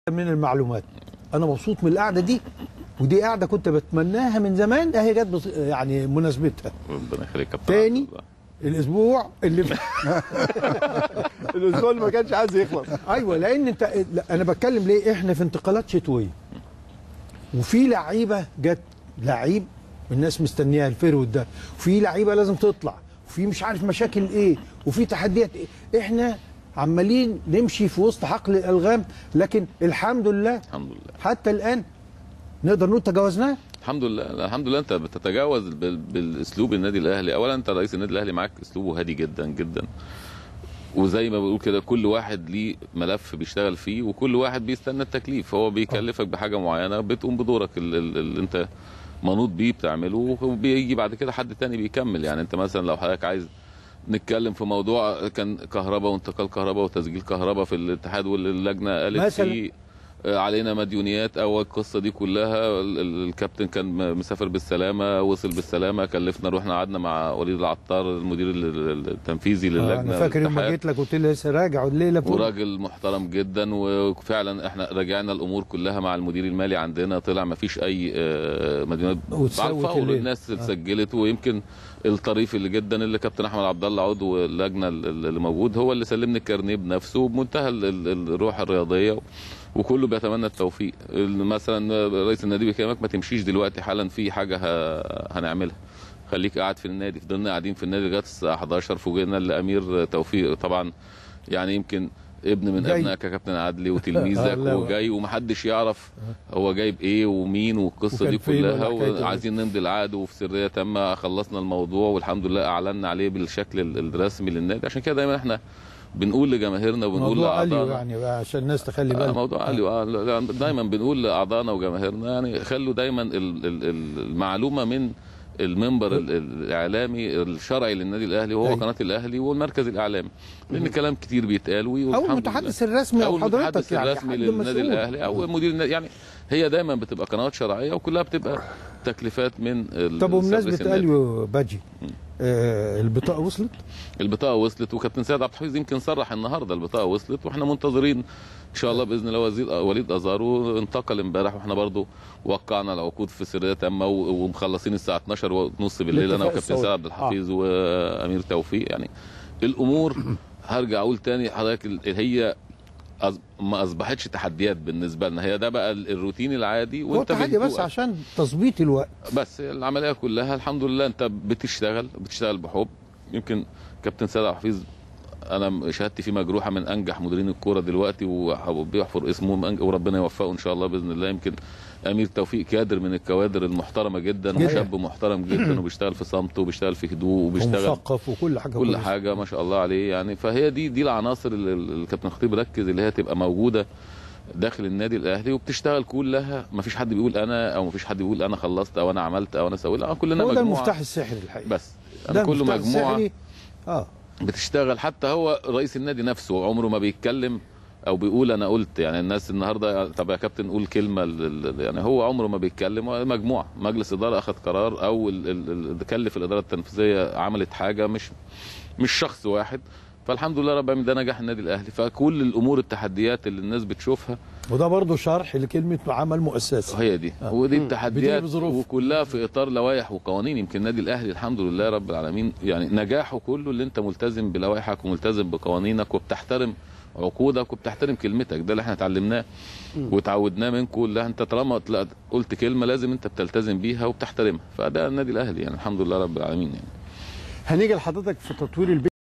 من المعلومات انا مبسوط من القعده دي ودي قعده كنت بتمناها من زمان اهي جت بص- يعني مناسبتها ربنا يخليك يا كابتن تاني عبد الله. الاسبوع اللي ف... الاسبوع اللي ما كانش عايز يخلص ايوه لان انت لا، انا بتكلم ليه احنا في انتقالات شتويه وفي لعيبه جت لعيب الناس مستنياها الفيرود ده وفي لعيبه لازم تطلع وفي مش عارف مشاكل ايه وفي تحديات ايه احنا عمالين نمشي في وسط حقل الالغام لكن الحمد لله الحمد لله حتى الان نقدر نقول تجاوزناه الحمد لله الحمد لله انت بتتجاوز بال- بالاسلوب النادي الاهلي اولا انت رئيس النادي الاهلي معاك اسلوبه هادي جدا جدا وزي ما بقول كده كل واحد ليه ملف بيشتغل فيه وكل واحد بيستنى التكليف هو بيكلفك بحاجه معينه بتقوم بدورك اللي انت منوط بيه بتعمله وبيجي بعد كده حد تاني بيكمل يعني انت مثلا لو حضرتك عايز نتكلم في موضوع كان كهرباء وانتقال كهرباء وتسجيل كهرباء في الاتحاد واللجنه قالت مثلاً. فيه علينا مديونيات او القصه دي كلها ال- ال- الكابتن كان مسافر بالسلامه وصل بالسلامه كلفنا رحنا قعدنا مع وليد العطار المدير ال- ال- التنفيذي آه، للجنه انا فاكر يوم ما الاتحاد. جيت لك قلت لي لسه راجع الليله فوق وراجل محترم جدا وفعلا احنا راجعنا الامور كلها مع المدير المالي عندنا طلع ما فيش اي آه، مديونات وتسوت بعد فور الليل. الناس آه. سجلت ويمكن الطريف اللي جدا اللي كابتن احمد عبد الله عضو اللجنه اللي موجود هو اللي سلمني الكارنيه بنفسه بمنتهى ال- ال- الروح الرياضيه وكله بيتمنى التوفيق مثلا رئيس النادي بيكلمك ما تمشيش دلوقتي حالا في حاجه ه- هنعملها خليك قاعد في النادي فضلنا قاعدين في النادي لغايه الساعه 11 فوجئنا لامير توفيق طبعا يعني يمكن ابن من جاي. ابنائك يا كابتن عدلي وتلميذك الله. وجاي ومحدش يعرف هو جايب ايه ومين والقصه وكان دي فين كلها والحكاية دي. وعايزين نمضي العقد وفي سريه تامه خلصنا الموضوع والحمد لله اعلنا عليه بالشكل ال- الرسمي للنادي عشان كده دايما احنا بنقول لجماهيرنا وبنقول موضوع اليو لاعضائنا يعني بقى عشان الناس تخلي آه، بالها موضوع عالي آه، لا- لا، دايما بنقول لاعضائنا وجماهيرنا يعني خلوا دايما ال- ال- ال- المعلومه من المنبر ال- ال- الاعلامي الشرعي للنادي الاهلي وهو أيوة. قناه الاهلي والمركز الاعلامي لان كلام كتير بيتقال او والحمد لله. المتحدث الرسمي او او حضرتك المتحدث يعني الرسمي حد للنادي مسؤول. الاهلي او مدير النادي يعني هي دايما بتبقى قنوات شرعيه وكلها بتبقى تكليفات من ال- طب سيرفيس وبمناسبه النادي. اليو باجي آه البطاقه وصلت البطاقه وصلت وكابتن سيد عبد الحفيظ يمكن صرح النهارده البطاقه وصلت واحنا منتظرين ان شاء الله باذن الله وزير وليد ازارو انتقل امبارح واحنا برضو وقعنا العقود في سريه تامه و- ومخلصين الساعه 12 ونص بالليل انا الاتفاق وكابتن سيد السعودي. عبد الحفيظ وامير توفيق يعني الامور هرجع اقول تاني حضرتك ال- هي أص- ما اصبحتش تحديات بالنسبه لنا هي ده بقى ال- الروتين العادي هو تحدي بس بتدوق. عشان تظبيط الوقت بس العمليه كلها الحمد لله انت بتشتغل بتشتغل بحب يمكن كابتن سيد عبد الحفيظ انا شهادتي فيه مجروحه من انجح مديرين الكوره دلوقتي وبيحفر اسمه من أنج- وربنا يوفقه ان شاء الله باذن الله يمكن امير توفيق كادر من الكوادر المحترمه جدا جدا. وشاب محترم جدا وبيشتغل في صمت وبيشتغل في هدوء وبيشتغل ومثقف وكل حاجه كل كويسة. حاجه ما شاء الله عليه يعني فهي دي دي العناصر اللي اللي الكابتن خطيب ركز اللي هي تبقى موجوده داخل النادي الاهلي وبتشتغل كلها ما فيش حد بيقول انا او ما فيش حد بيقول انا خلصت او انا عملت او انا سويت لا كلنا هو ده مجموعه المفتاح السحري الحقيقي بس ده انا كله المفتاح مجموعه السحري. اه بتشتغل حتى هو رئيس النادي نفسه عمره ما بيتكلم او بيقول انا قلت يعني الناس النهارده طب يا كابتن قول كلمه ل- ل- يعني هو عمره ما بيتكلم هو مجموعه مجلس اداره اخذ قرار او ال- ال- ال- كلف الاداره التنفيذيه عملت حاجه مش مش شخص واحد فالحمد لله رب العالمين ده نجاح النادي الاهلي فكل الامور التحديات اللي الناس بتشوفها وده برضه شرح لكلمه عمل مؤسسي هي دي آه. ودي بتيجي التحديات بظروف. وكلها في اطار لوائح وقوانين يمكن النادي الاهلي الحمد لله رب العالمين يعني نجاحه كله اللي انت ملتزم بلوائحك وملتزم بقوانينك وبتحترم عقودك وبتحترم كلمتك ده اللي احنا اتعلمناه وتعودناه منكم اللي انت طالما طلعت قلت كلمه لازم انت بتلتزم بيها وبتحترمها فده النادي الاهلي يعني الحمد لله رب العالمين يعني هنيجي لحضرتك في تطوير البيت